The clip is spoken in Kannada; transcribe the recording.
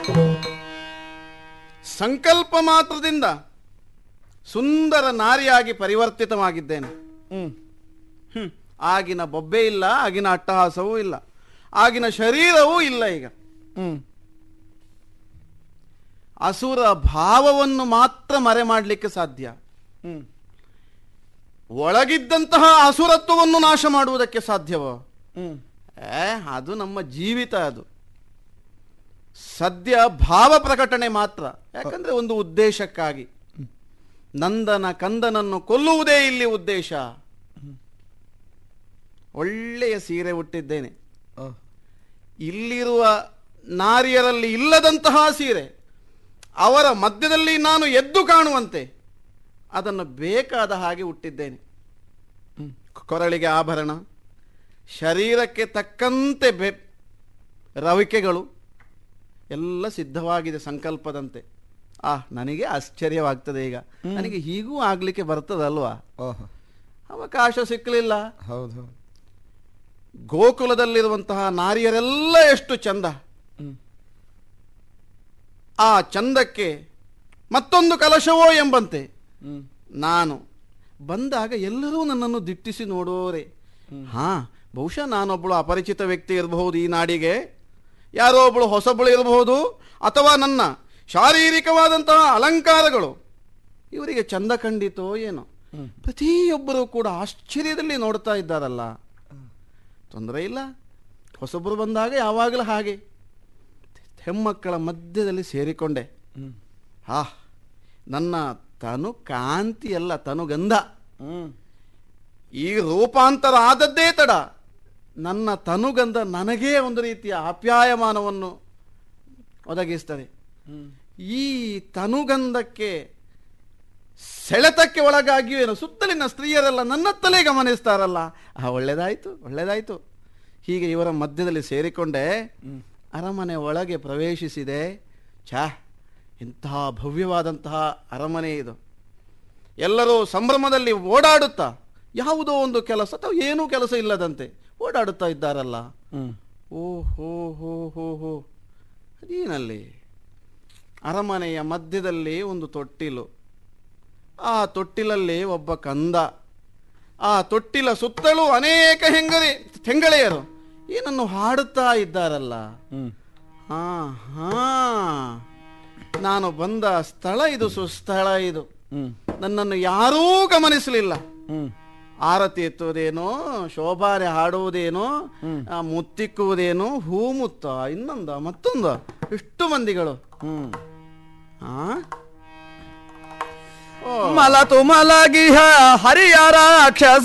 ಸಂಕಲ್ಪ ಮಾತ್ರದಿಂದ ಸುಂದರ ನಾರಿಯಾಗಿ ಪರಿವರ್ತಿತವಾಗಿದ್ದೇನೆ ಹ್ಮ್ ಹ್ಮ್. ಆಗಿನ ಬೊಬ್ಬೆ ಇಲ್ಲ ಆಗಿನ ಅಟ್ಟಹಾಸವೂ ಇಲ್ಲ ಆಗಿನ ಶರೀರವೂ ಇಲ್ಲ ಈಗ ಹ್ಮ್ ಅಸುರ ಭಾವವನ್ನು ಮಾತ್ರ ಮರೆ ಮಾಡಲಿಕ್ಕೆ ಸಾಧ್ಯ ಹ್ಮ್ ಒಳಗಿದ್ದಂತಹ ಅಸುರತ್ವವನ್ನು ನಾಶ ಮಾಡುವುದಕ್ಕೆ ಸಾಧ್ಯವೋ ಹ್ಮ್ ಏ ಅದು ನಮ್ಮ ಜೀವಿತ ಅದು ಸದ್ಯ ಭಾವ ಪ್ರಕಟಣೆ ಮಾತ್ರ ಯಾಕಂದ್ರೆ ಒಂದು ಉದ್ದೇಶಕ್ಕಾಗಿ ನಂದನ ಕಂದನನ್ನು ಕೊಲ್ಲುವುದೇ ಇಲ್ಲಿ ಉದ್ದೇಶ ಒಳ್ಳೆಯ ಸೀರೆ ಉಟ್ಟಿದ್ದೇನೆ ಓ, ಇಲ್ಲಿರುವ ನಾರಿಯರಲ್ಲಿ ಇಲ್ಲದಂತಹ ಸೀರೆ ಅವರ ಮಧ್ಯದಲ್ಲಿ ನಾನು ಎದ್ದು ಕಾಣುವಂತೆ ಅದನ್ನು ಬೇಕಾದ ಹಾಗೆ ಹುಟ್ಟಿದ್ದೇನೆ ಕೊರಳಿಗೆ ಆಭರಣ ಶರೀರಕ್ಕೆ ತಕ್ಕಂತೆ ಬೆ ರವಿಕೆಗಳು ಎಲ್ಲ ಸಿದ್ಧವಾಗಿದೆ ಸಂಕಲ್ಪದಂತೆ ಆ ನನಗೆ ಆಶ್ಚರ್ಯವಾಗ್ತದೆ ಈಗ ನನಗೆ ಹೀಗೂ ಆಗ್ಲಿಕ್ಕೆ ಬರ್ತದಲ್ವಾ ಓಹೋ ಅವಕಾಶ ಸಿಕ್ಕಲಿಲ್ಲ ಹೌದು ಹೌದು ಗೋಕುಲದಲ್ಲಿರುವಂತಹ ನಾರಿಯರೆಲ್ಲ ಎಷ್ಟು ಚಂದ ಹ್ಮ್ ಆ ಚಂದಕ್ಕೆ ಮತ್ತೊಂದು ಕಲಶವೋ ಎಂಬಂತೆ ಹ್ಮ್ ನಾನು ಬಂದಾಗ ಎಲ್ಲರೂ ನನ್ನನ್ನು ದಿಟ್ಟಿಸಿ ನೋಡೋರೆ ಹಾ ಬಹುಶಃ ನಾನೊಬ್ಬಳು ಅಪರಿಚಿತ ವ್ಯಕ್ತಿ ಇರಬಹುದು ಈ ನಾಡಿಗೆ ಯಾರೋ ಒಬ್ಬಳು ಹೊಸಬಳು ಇರಬಹುದು ಅಥವಾ ನನ್ನ ಶಾರೀರಿಕವಾದಂತಹ ಅಲಂಕಾರಗಳು ಇವರಿಗೆ ಚಂದ ಕಂಡಿತೋ ಏನೋ ಪ್ರತಿಯೊಬ್ಬರು ಕೂಡ ಆಶ್ಚರ್ಯದಲ್ಲಿ ನೋಡ್ತಾ ಇದ್ದಾರಲ್ಲ ತೊಂದರೆ ಇಲ್ಲ ಹೊಸಬರು ಬಂದಾಗ ಯಾವಾಗಲೂ ಹಾಗೆ ಹೆಮ್ಮಕ್ಕಳ ಮಧ್ಯದಲ್ಲಿ ಸೇರಿಕೊಂಡೆ ಹ್ಮ್ ಹಾ ನನ್ನ ತನು ಕಾಂತಿ ಅಲ್ಲ ತನುಗಂಧ ಹ್ಮ್ ಈ ರೂಪಾಂತರ ಆದದ್ದೇ ತಡ ನನ್ನ ತನುಗಂಧ ನನಗೇ ಒಂದು ರೀತಿಯ ಆಪ್ಯಾಯಮಾನವನ್ನು ಒದಗಿಸ್ತದೆ ಹ್ಮ್ ಈ ತನುಗಂಧಕ್ಕೆ ಸೆಳೆತಕ್ಕೆ ಒಳಗಾಗಿಯೂ ಏನು ಸುತ್ತಲಿನ ಸ್ತ್ರೀಯರೆಲ್ಲ ನನ್ನತ್ತಲೇ ಗಮನಿಸ್ತಾರಲ್ಲ ಆ ಒಳ್ಳೇದಾಯ್ತು ಒಳ್ಳೇದಾಯ್ತು ಹೀಗೆ ಇವರ ಮಧ್ಯದಲ್ಲಿ ಸೇರಿಕೊಂಡೆ ಅರಮನೆ ಒಳಗೆ ಪ್ರವೇಶಿಸಿದೆ ಛಾ ಇಂತಹ ಭವ್ಯವಾದಂತಹ ಅರಮನೆ ಇದು ಎಲ್ಲರೂ ಸಂಭ್ರಮದಲ್ಲಿ ಓಡಾಡುತ್ತಾ ಯಾವುದೋ ಒಂದು ಕೆಲಸ ಅಥವಾ ಏನೂ ಕೆಲಸ ಇಲ್ಲದಂತೆ ಓಡಾಡುತ್ತಾ ಇದ್ದಾರಲ್ಲ ಹ್ಮ್ ಓ ಹೋ ಹೋ ಹೋ ಹೋ ಅದೇನಲ್ಲಿ ಅರಮನೆಯ ಮಧ್ಯದಲ್ಲಿ ಒಂದು ತೊಟ್ಟಿಲು ಆ ತೊಟ್ಟಿಲಲ್ಲಿ ಒಬ್ಬ ಕಂದ ಆ ತೊಟ್ಟಿಲ ಸುತ್ತಲೂ ಅನೇಕ ಹೆಂಗರಿ ಹೆಂಗಳೆಯರು ಏನನ್ನು ಹಾಡುತ್ತಾ ಇದ್ದಾರಲ್ಲ ಹ್ಮ್ ಹಾ ಹಾ ನಾನು ಬಂದ ಸ್ಥಳ ಇದು ಸುಸ್ಥಳ ಇದು ಹ್ಮ್ ನನ್ನನ್ನು ಯಾರೂ ಗಮನಿಸಲಿಲ್ಲ ಹ್ಮ್ ಆರತಿ ಎತ್ತುವುದೇನೋ ಶೋಭಾನೆ ಹಾಡುವುದೇನೋ ಆ, ಮುತ್ತಿಕ್ಕುವುದೇನೋ ಹೂ ಮುತ್ತ ಇನ್ನೊಂದ ಮತ್ತೊಂದ ಎಷ್ಟು ಮಂದಿಗಳು ಹ್ಮ್ ಆ ಓ ಮಲತು ಮಲಗಿಹ ಹರಿಯ ರಾಕ್ಷಸ